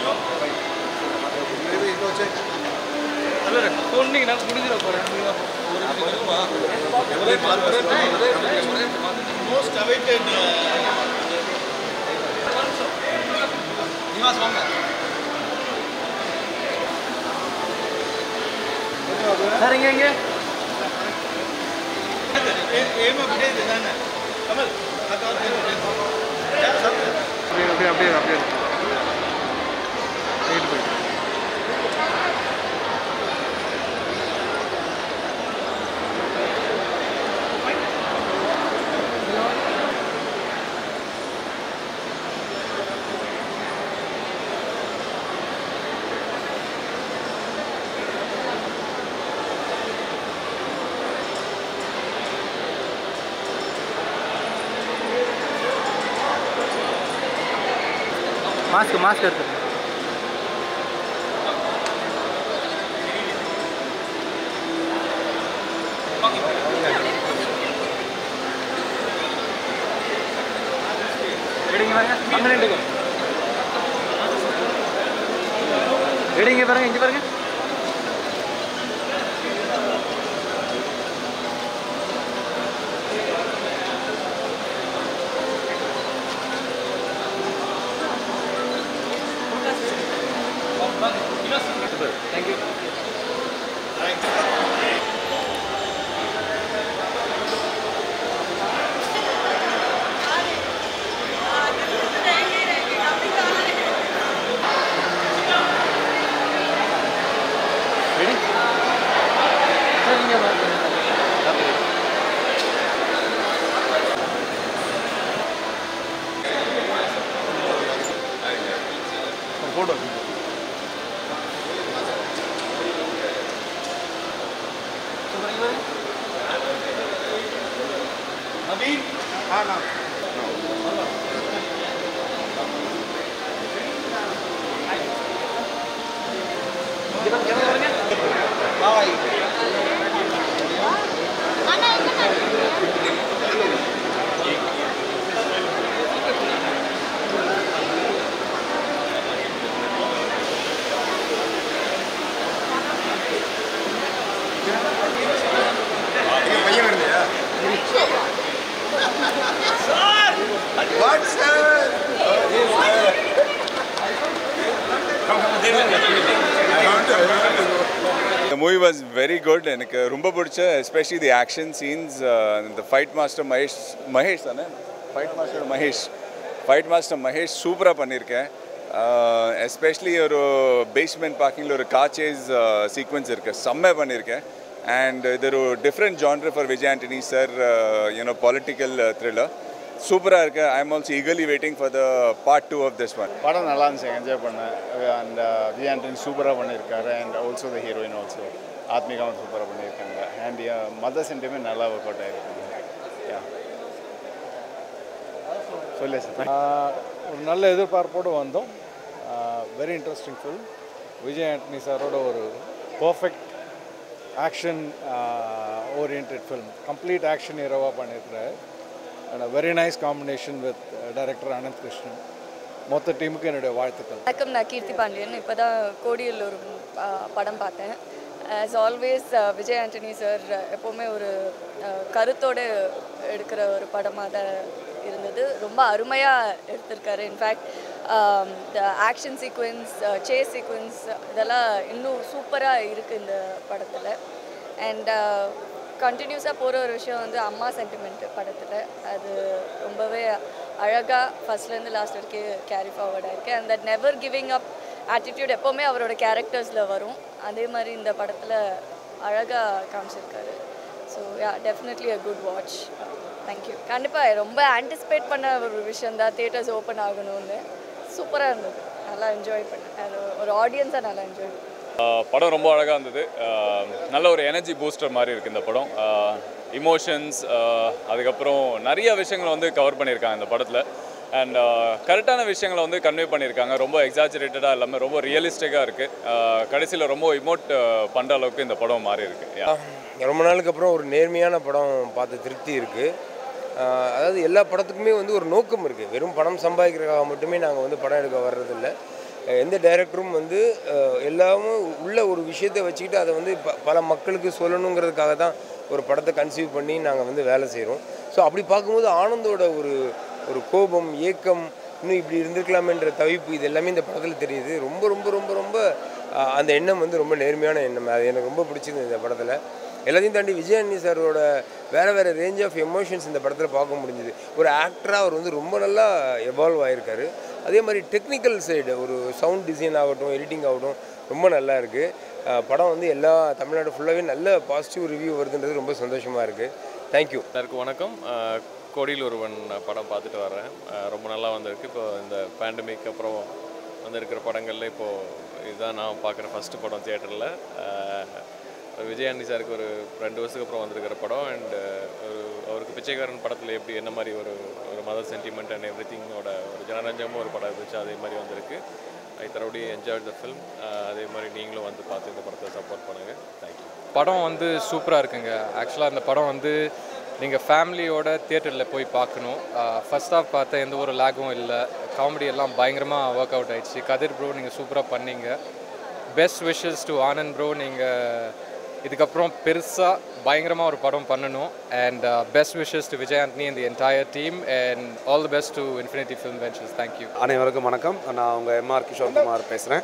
சொன்னீங்கன்னா முடிஞ்சிட போகிறேன் most awaited Nivas வாங்க சார் இங்கே இங்கே ஏமா அப்படியே இதுதானே கமல் அக்கா யார் சாப்பிட்டு அப்படியே அப்படியே அப்படியே அப்படியே ரைட்டு போயிட்டு மாஸ்க் மாஸ்க் எடுத்து எடுங்க பாருங்க அங்கே நின்றுக்கோ எடுங்க பாருங்க இங்கே பாருங்க தேங்க்யூ ரெடி சார் நீங்கள் ஃபோட்டோ நவீன் ஆ நான் பாய் பையன் வருந்தியா what sir The movie was very good எனக்கு ரொம்ப பிடிச்ச எஸ்பெஷலி தி ஆக்ஷன் சீன்ஸ் இந்த ஃபைட் மாஸ்டர் மகேஷ் மகேஷ் தானே fight master Mahesh fight master Mahesh சூப்பராக பண்ணியிருக்கேன் எஸ்பெஷலி ஒரு பேஸ்மெண்ட் பார்க்கிங்கில் ஒரு காச்சேஸ் சீக்வன்ஸ் இருக்குது செம்ம பண்ணியிருக்கேன் அண்ட் இது ஒரு different genre for Vijay Antony sir you know political thriller சூப்பராக இருக்கு I'm also eagerly waiting for the part two of this one படம் நல்லா இருந்துச்சு என்ஜாய் பண்ணேன் அண்ட் விஜய் ஆண்டனி சூப்பராக பண்ணியிருக்காரு and also the heroine also ஆத்மிகாவும் சூப்பராக பண்ணியிருக்காங்க அண்ட் மதர் சென்டிமெண்ட் நல்லா ஒர்க் அவுட் ஆகிருக்காங்க யா சொல்லு சார் ஒரு நல்ல எதிர்பார்ப்போடு வந்தோம் very interesting film Vijay Antony சாரோட ஒரு perfect action oriented film complete action ஹீரோவாக பண்ணியிருக்கிறாரு and very nice combination with director Anand Krishnan மொத்த டீமுக்கு என்னுடைய வாழ்த்துக்கள் வணக்கம் நான் கீர்த்தி பாண்டியன் இப்போ தான் கோடியில் ஒரு ஆ, படம் பார்த்தேன் as always Vijay Antony sir எப்போவுமே ஒரு ஆ, கருத்தோடு எடுக்கிற ஒரு படமாக தான் இருந்தது ரொம்ப அருமையாக எடுத்திருக்காரு in fact the action sequence chase sequence இதெல்லாம் இன்னும் சூப்பராக இருக்குது இந்த படத்தில் அண்ட் கண்டினியூஸாக போகிற ஒரு விஷயம் வந்து அம்மா சென்டிமெண்ட் படத்தில் அது ரொம்பவே அழகாக ஃபஸ்ட்லேருந்து லாஸ்ட் வரைக்கும் கேரி ஃபார்வர்டாக இருக்குது and that never giving up attitude எப்போவுமே அவரோட கேரக்டர்ஸில் வரும் அதே மாதிரி இந்த படத்தில் அழகாக காமிச்சிருக்காரு so yeah definitely a good watch thank you கண்டிப்பாக ரொம்ப ஆன்டிசிபேட் பண்ண ஒரு விஷயம் தான் தேட்டர்ஸ் ஓப்பன் ஆகணும்னு சூப்பராக இருந்தது நல்லா என்ஜாய் பண்ணேன் அது ஒரு ஆடியன்ஸாக நல்லா என்ஜாய் பண்ணேன் ஆஹ் படம் ரொம்ப அழகாக இருந்தது ஆஹ் நல்ல ஒரு எனர்ஜி பூஸ்டர் மாதிரி இருக்குது இந்த படம் இமோஷன்ஸ் அதுக்கப்புறம் நிறைய விஷயங்களை வந்து கவர் பண்ணியிருக்காங்க இந்த படத்தில் அண்ட் கரெக்டான விஷயங்களை வந்து கன்வே பண்ணியிருக்காங்க ரொம்ப எக்ஸாஜரேட்டடாக இல்லாமல் ரொம்ப ரியலிஸ்டிக்காக இருக்குது கடைசியில் ரொம்ப இமோட் பண்ணுற அளவுக்கு இந்த படம் மாறி இருக்கு Yeah. ரொம்ப நாளுக்கு அப்புறம் ஒரு நேர்மையான படம் பார்த்து திருப்தி இருக்குது அதாவது எல்லா படத்துக்குமே வந்து ஒரு நோக்கம் இருக்குது வெறும் பணம் சம்பாதிக்கிறதுக்காக மட்டுமே நாங்கள் வந்து படம் எடுக்க வர்றதில்ல அஹ் எந்த டைரக்டரும் வந்து அஹ், எல்லாமும் உள்ள ஒரு விஷயத்தை வச்சுக்கிட்டு அதை வந்து ப பல மக்களுக்கு சொல்லணுங்கிறதுக்காக தான் ஒரு படத்தை கன்சீவ் பண்ணி நாங்கள் வந்து வேலை செய்கிறோம் ஸோ அப்படி பார்க்கும்போது ஆனந்தோட ஒரு ஒரு கோபம் ஏக்கம் இன்னும் இப்படி இருந்திருக்கலாமேன்ற தவிப்பு இது எல்லாமே இந்த படத்தில் தெரியுது ரொம்ப ரொம்ப ரொம்ப ரொம்ப அஹ், அந்த எண்ணம் வந்து ரொம்ப நேர்மையான எண்ணம் அது எனக்கு ரொம்ப பிடிச்சிருந்தது இந்த படத்தில் எல்லாத்தையும் தாண்டி விஜயானி சாரோட வேறு வேறு ரேஞ்ச் ஆஃப் எமோஷன்ஸ் இந்த படத்தில் பார்க்க முடிஞ்சுது ஒரு ஆக்டராக அவர் வந்து ரொம்ப நல்லா எவால்வ் ஆகிருக்காரு அதே மாதிரி டெக்னிக்கல் சைடு ஒரு சவுண்ட் டிசைன் ஆகட்டும் எடிட்டிங் ஆகட்டும் ரொம்ப நல்லா இருக்குது படம் வந்து எல்லா தமிழ்நாடு ஃபுல்லாகவே நல்ல பாசிட்டிவ் ரிவ்யூ வருதுன்றது ரொம்ப சந்தோஷமாக இருக்குது தேங்க்யூ எல்லாருக்கும் வணக்கம் அஹ், கோடியில் ஒருவன் படம் பார்த்துட்டு வர்றேன் அஹ், ரொம்ப நல்லா வந்திருக்கு இப்போ இந்த பேண்டமிக் அப்புறம் வந்திருக்கிற படங்களில் இப்போது இதுதான் நான் பார்க்குற ஃபஸ்ட்டு படம் தியேட்டரில் விஜயாண்டி சாருக்கு ஒரு ரெண்டு வருஷத்துக்கு அப்புறம் வந்திருக்கிற படம் அண்ட் ஒரு அவருக்கு பிச்சைக்காரன் படத்தில் எப்படி என்ன மாதிரி ஒரு ஒரு மதர் சென்டிமெண்ட் அண்ட் எவ்ரி திங்கோட ஒரு ஜனரஞ்சமும் ஒரு படம் இருந்துச்சு அதே மாதிரி வந்திருக்கு ஐ தரோடி என்ஜாய் த ஃபிலிம் அதே மாதிரி நீங்களும் வந்து பார்த்து இந்த படத்தை சப்போர்ட் பண்ணுங்கள் தேங்க்யூ படம் வந்து சூப்பராக இருக்குங்க ஆக்சுவலாக இந்த படம் வந்து நீங்கள் ஃபேமிலியோட தியேட்டரில் போய் பார்க்கணும் ஃபர்ஸ்ட் ஆஃப் பார்த்த எந்த ஒரு லேகும் இல்லை காமெடி எல்லாம் பயங்கரமாக ஒர்க் அவுட் ஆயிடுச்சு கதிர் ப்ரோ நீங்கள் சூப்பராக பண்ணீங்க best wishes to Anand bro நீங்கள் இதுக்கப்புறம் பெருசாக பயங்கரமாக ஒரு படம் பண்ணணும் and best wishes to Vijay Antony and the entire team and all the best to Infinity Film Ventures thank you அனைவருக்கும் வணக்கம் நான் உங்கள் எம்ஆர் கிஷோர்குமார் பேசுகிறேன்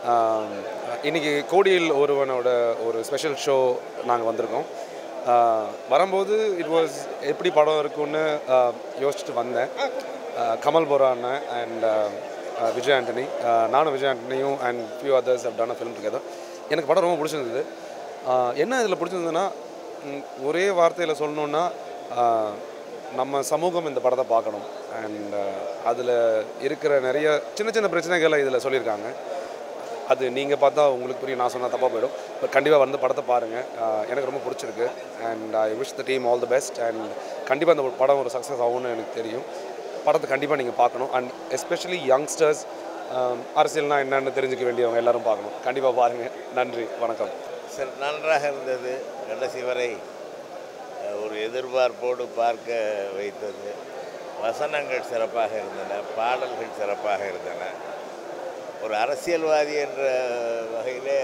இன்றைக்கி கோடியில் ஒருவனோட ஒரு ஸ்பெஷல் ஷோ நாங்கள் வந்திருக்கோம் ஆஹ் வரும்போது இட் வாஸ் எப்படி படம் இருக்குன்னு ஆஹ் யோசிச்சுட்டு வந்தேன் ஆஹ் கமல் போரா அண்ணன் அண்ட் விஜய் ஆண்டனி ஆஹ் நானும் விஜய் ஆண்டனியும் and few others have done a film together எனக்கு படம் ரொம்ப பிடிச்சிருந்தது ஆஹ் என்ன இதில் பிடிச்சிருந்ததுன்னா ம், ஒரே வார்த்தையில் சொல்லணுன்னா ஆஹ் நம்ம சமூகம் இந்த படத்தை பார்க்கணும் அண்ட் அதில் இருக்கிற நிறைய சின்ன சின்ன பிரச்சனைகளை இதில் சொல்லியிருக்காங்க அது நீங்கள் பார்த்தா உங்களுக்கு புரியும் நான் சொன்னால் தப்பாக போயிடும் பட் கண்டிப்பாக வந்து படத்தை பாருங்கள் எனக்கு ரொம்ப பிடிச்சிருக்கு and I wish the team all the best and கண்டிப்பாக இந்த படம் ஒரு சக்ஸஸ் ஆகும்னு எனக்கு தெரியும் படத்தை கண்டிப்பாக நீங்கள் பார்க்கணும் அண்ட் எஸ்பெஷலி யங்ஸ்டர்ஸ் அரசியல்னா என்னன்னு தெரிஞ்சுக்க வேண்டியவங்க எல்லாரும் பார்க்கணும் கண்டிப்பாக பாருங்கள் நன்றி வணக்கம் சரி நன்றாக இருந்தது கடைசி வரை அஹ், ஒரு எதிர்பார்ப்போடு பார்க்க வைத்தது வசனங்கள் சிறப்பாக இருந்தன பாடல்கள் சிறப்பாக இருந்தன ஒரு அரசியல்வாதி என்ற வகையிலே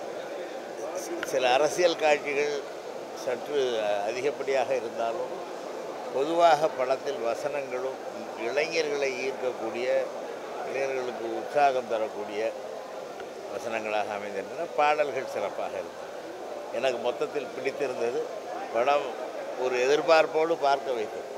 சி- சில அரசியல் காட்சிகள் சற்று அதிகப்படியாக இருந்தாலும் பொதுவாக படத்தில் வசனங்களும் இளைஞர்களை ஈர்க்கக்கூடிய இளைஞர்களுக்கு உற்சாகம் தரக்கூடிய வசனங்களாக அமைந்திருந்தன பாடல்கள் சிறப்பாக இருந்தன எனக்கு மொத்தத்தில் பிடித்திருந்தது படம் ஒரு எதிர்பார்ப்போடு பார்க்க வைத்தது